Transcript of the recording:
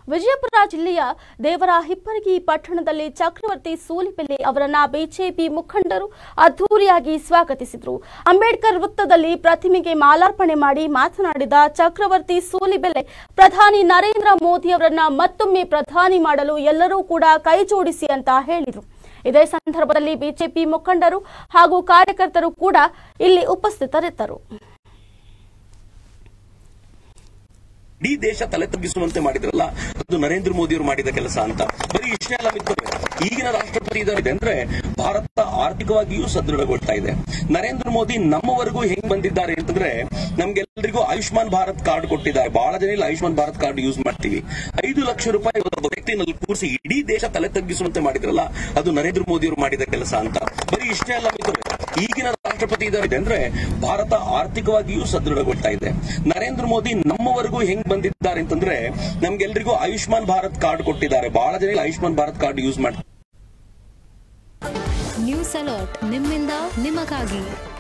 ವಿಜಯಪುರ ಜಿಲ್ಲೆಯ ದೇವರ ಹಿಪ್ಪರಗಿ ಪಟ್ಟಣದಲ್ಲಿ ಚಕ್ರವರ್ತಿ ಸೂಲಿಬೆಲೆ ಅವರನ್ನ ಬಿಜೆಪಿ ಮುಖಂಡರು ಅದ್ದೂರಿಯಾಗಿ ಸ್ವಾಗತಿಸಿದರು ಅಂಬೇಡ್ಕರ್ ವೃತ್ತದಲ್ಲಿ ಪ್ರತಿಮೆಗೆ ಮಾಲಾರ್ಪಣೆ ಮಾಡಿ ಮಾತನಾಡಿದ ಚಕ್ರವರ್ತಿ ಸೂಲಿಬೆಲೆ ಪ್ರಧಾನಿ ನರೇಂದ್ರ ಮೋದಿ ಅವರನ್ನ ಮತ್ತೊಮ್ಮೆ ಪ್ರಧಾನಿ ಮಾಡಲು ಎಲ್ಲರೂ ಕೂಡ ಕೈ ಜೋಡಿಸಿ ಅಂತ ಹೇಳಿದರು ಇದೇ ಸಂದರ್ಭದಲ್ಲಿ ಬಿಜೆಪಿ ಮುಖಂಡರು ಹಾಗೂ ಕಾರ್ಯಕರ್ತರು ಕೂಡ ಇಲ್ಲಿ ಉಪಸ್ಥಿತರಿದ್ದರು ಇಡೀ ದೇಶ ತಲೆ ತಗ್ಗಿಸುವಂತೆ ಮಾಡಿದ್ರಲ್ಲ ಅದು ನರೇಂದ್ರ ಮೋದಿ ಅವರು ಮಾಡಿದ ಕೆಲಸ ಅಂತ ಬರೀ ಇಷ್ಟೇ ಅಲ್ಲ ಮಿತ್ರರೇ ಈಗಿನ ರಾಷ್ಟ್ರಪತಿ ಇದ್ದಾರೆ ಅಂದ್ರೆ ಭಾರತ ಆರ್ಥಿಕವಾಗಿಯೂ ಸದೃಢಗೊಳ್ತಾ ಇದೆ ನರೇಂದ್ರ ಮೋದಿ ನಮ್ಮವರೆಗೂ ಹೆಂಗ್ ಬಂದಿದ್ದಾರೆ ಅಂತಂದ್ರೆ ನಮ್ಗೆಲ್ಲರಿಗೂ ಆಯುಷ್ಮಾನ್ ಭಾರತ್ ಕಾರ್ಡ್ ಕೊಟ್ಟಿದ್ದಾರೆ ಬಹಳ ಜನ ಇಲ್ಲಿ ಆಯುಷ್ಮಾನ್ ಭಾರತ್ ಕಾರ್ಡ್ ಯೂಸ್ ಮಾಡ್ತೀವಿ ಐದು ಲಕ್ಷ ರೂಪಾಯಿ ಒಬ್ಬ ವ್ಯಕ್ತಿನಲ್ಲಿ ಕೂರಿಸಿ ಇಡೀ ದೇಶ ತಲೆ ತಗ್ಗಿಸುವಂತೆ ಮಾಡಿದ್ರಲ್ಲ ಅದು ನರೇಂದ್ರ ಮೋದಿ ಅವರು ಮಾಡಿದ ಕೆಲಸ ಅಂತ ಬರೀ ಇಷ್ಟೇ ಅಲ್ಲ ಮಿತ್ರರೇ ಈಗಿನ ರಾಷ್ಟ್ರಪತಿ ಇದ್ದಾರೆ ಅಂದ್ರೆ ಭಾರತ ಆರ್ಥಿಕವಾಗಿಯೂ ಸದೃಢಗೊಳ್ತಾ ಇದೆ ನರೇಂದ್ರ ಮೋದಿ ನಮ್ಮವರೆಗೂ ಹೆಂಗ್ ಬಂದಿದ್ದಾರೆ ಅಂತಂದ್ರೆ ನಮ್ಗೆಲ್ಲರಿಗೂ ಆಯುಷ್ಮಾನ್ ಭಾರತ್ ಕಾರ್ಡ್ ಕೊಟ್ಟಿದ್ದಾರೆ ಬಹಳ ಜನ ಇಲ್ಲಿ ಆಯುಷ್ಮಾನ್ ಭಾರತ್ ಕಾರ್ಡ್ ಯೂಸ್ ಮಾಡ್ತಾರೆ ನ್ಯೂಸ್ ಅಲರ್ಟ್ ನಿಮ್ಮಿಂದ ನಿಮಗಾಗಿ